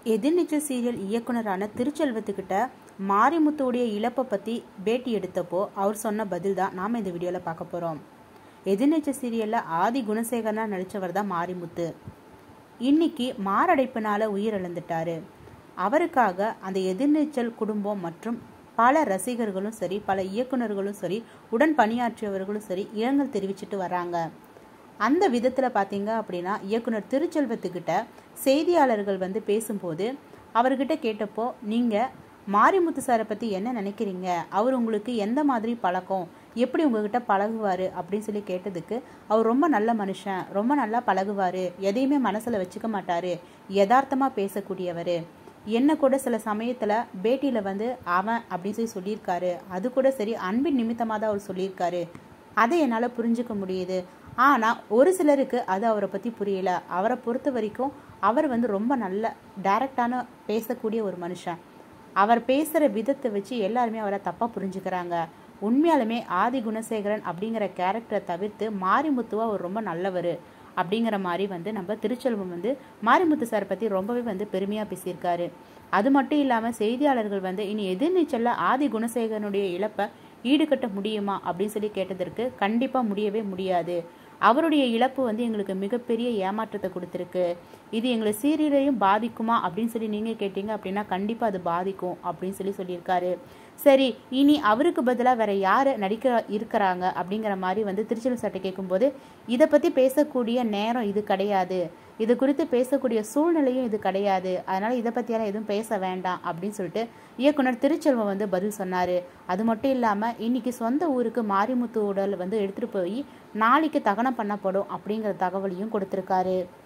எதிர்நீச்சல் serial இயக்குனரான திருச்செல்வத்துக்கிட்ட மாரிமுத்துவுடைய இழப்பை பற்றி பேட்டி எடுத்தப்போ அவர் சொன்ன பதில் தான் நாம் இந்த வீடியோவில் பார்க்க போகிறோம் எதிர்நீச்சல் சீரியலில் ஆதி குணசேகரனா நடித்தவர் தான் மாரிமுத்து இன்னைக்கு மாரடைப்பினால உயிரிழந்துட்டாரு அவருக்காக அந்த எதிர்நீச்சல் குடும்பம் மற்றும் பல ரசிகர்களும் சரி பல இயக்குனர்களும் சரி உடன் பணியாற்றியவர்களும் சரி இரங்கல் தெரிவிச்சிட்டு வராங்க அந்த விதத்தில் பார்த்தீங்க அப்படின்னா இயக்குனர் திருச்செல்வத்துக்கிட்ட செய்தியாளர்கள் வந்து பேசும்போது அவர்கிட்ட கேட்டப்போ நீங்கள் மாரிமுத்து சாரை பற்றி என்ன நினைக்கிறீங்க அவர் உங்களுக்கு எந்த மாதிரி பழக்கம் எப்படி உங்ககிட்ட பழகுவார் அப்படின்னு சொல்லி கேட்டதுக்கு அவர் ரொம்ப நல்ல மனுஷன் ரொம்ப நல்லா பழகுவார் எதையுமே மனசில் வச்சுக்க மாட்டார் யதார்த்தமாக பேசக்கூடியவர் என்ன கூட சில சமயத்தில் பேட்டியில் வந்து அவன் அப்படின்னு சொல்லி சொல்லியிருக்காரு அது கூட சரி அன்பின் நிமித்தமாக தான் அவர் சொல்லியிருக்காரு அதை என்னால் புரிஞ்சுக்க முடியுது ஆனால் ஒரு சிலருக்கு அது அவரை பற்றி புரியல அவரை பொறுத்த வரைக்கும் அவர் வந்து ரொம்ப நல்ல டைரக்டான பேசக்கூடிய ஒரு மனுஷன் அவர் பேசுகிற விதத்தை வச்சு எல்லாருமே அவரை தப்பாக புரிஞ்சுக்கிறாங்க உண்மையாலுமே ஆதி குணசேகரன் அப்படிங்கிற கேரக்டரை தவிர்த்து மாரிமுத்துவா அவர் ரொம்ப நல்லவர் அப்படிங்கிற மாதிரி வந்து நம்ம திருச்செல்வம் வந்து மாரிமுத்து சார் பற்றி ரொம்பவே வந்து பெருமையாக பேசியிருக்காரு அது மட்டும் இல்லாமல் செய்தியாளர்கள் வந்து இனி எதிர்நீச்சலில் ஆதி குணசேகரனுடைய இழப்பை ஈடுகட்ட முடியுமா அப்படின்னு சொல்லி கேட்டதற்கு கண்டிப்பாக முடியவே முடியாது அவருடைய இழப்பு வந்து எங்களுக்கு மிகப்பெரிய ஏமாற்றத்தை கொடுத்துருக்கு இது எங்களை சீரியலையும் பாதிக்குமா அப்படின்னு சொல்லி நீங்கள் கேட்டீங்க அப்படின்னா கண்டிப்பாக அது பாதிக்கும் அப்படின்னு சொல்லி சொல்லியிருக்காரு சரி இனி அவருக்கு பதிலாக வேற யார் நடிக்க இருக்கிறாங்க அப்படிங்கிற மாதிரி வந்து திருச்செல்வ சட்டை கேட்கும்போது இதை பற்றி பேசக்கூடிய நேரம் இது கிடையாது இது குறித்து பேசக்கூடிய சூழ்நிலையும் இது கிடையாது அதனால் இதை பற்றியெல்லாம் எதுவும் பேச வேண்டாம் அப்படின்னு சொல்லிட்டு இயக்குனர் திருச்செல்வம் வந்து பதில் சொன்னார் அது மட்டும் இல்லாமல் இன்னைக்கு சொந்த ஊருக்கு மாரிமுத்து உடல் வந்து எடுத்துகிட்டு போய் நாளைக்கு தகனம் பண்ணப்படும் அப்படிங்கிற தகவலையும் கொடுத்துருக்காரு